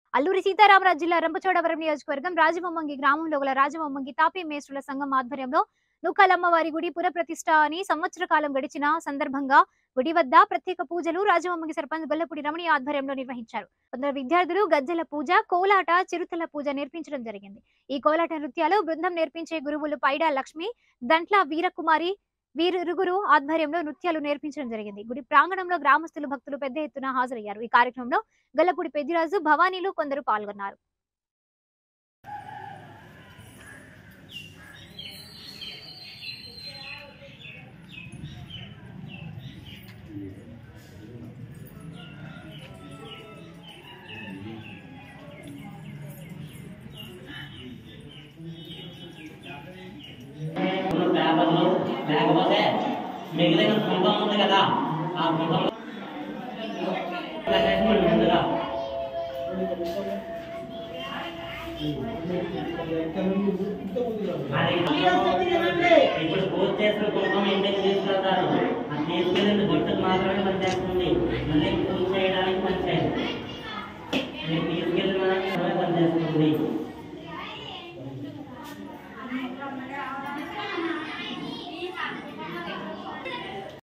అల్లూరి సీతారామరాజు జిల్లా రంపచోడవరం నియోజకవర్గం రాజమమ్మంగి గ్రామంలో గల రాజమమ్మంగి తాపీ మేస్టుల సంఘం ఆధ్వర్యంలో నుక్కలమ్మవారి గుడి పురప్రతిష్ఠ అని సంవత్సర కాలం గడిచిన సందర్భంగా గుడి వద్ద ప్రత్యేక పూజలు రాజమమ్మంగి సర్పంచ్ గొల్లపూడి రమణి ఆధ్వర్యంలో నిర్వహించారు కొందరు విద్యార్థులు గజ్జల పూజ కోలాట చిరుతల పూజ నేర్పించడం జరిగింది ఈ కోలాట నృత్యాలు బృందం నేర్పించే గురువులు పైడా లక్ష్మి దంట్ల వీరకుమారి వీరిరుగురు ఆధ్వర్యంలో నృత్యాలు నేర్పించడం జరిగింది గుడి ప్రాంగణంలో గ్రామస్తులు భక్తులు పెద్ద ఎత్తున హాజరయ్యారు ఈ కార్యక్రమంలో గల్లపూడి పెద్దిరాజు భవానీలు కొందరు పాల్గొన్నారు ఉన్న పేపర్లు లేకపోతే మిగిలిన గుంటం ఉంది కదా ఆ గుంటంలో పెట్టేసుకోండి ముందుగా అది ఇప్పుడు పూజ చేసిన కుంకుమ ఇంటికి తీసుకెళ్తారు అది తీసుకెళ్ళిన గుర్తుకు మాత్రమే పనిచేస్తుంది మళ్ళీ పూజ చేయడానికి పనిచేయదు మీరు తీసుకెళ్ళిన పనిచేస్తుంది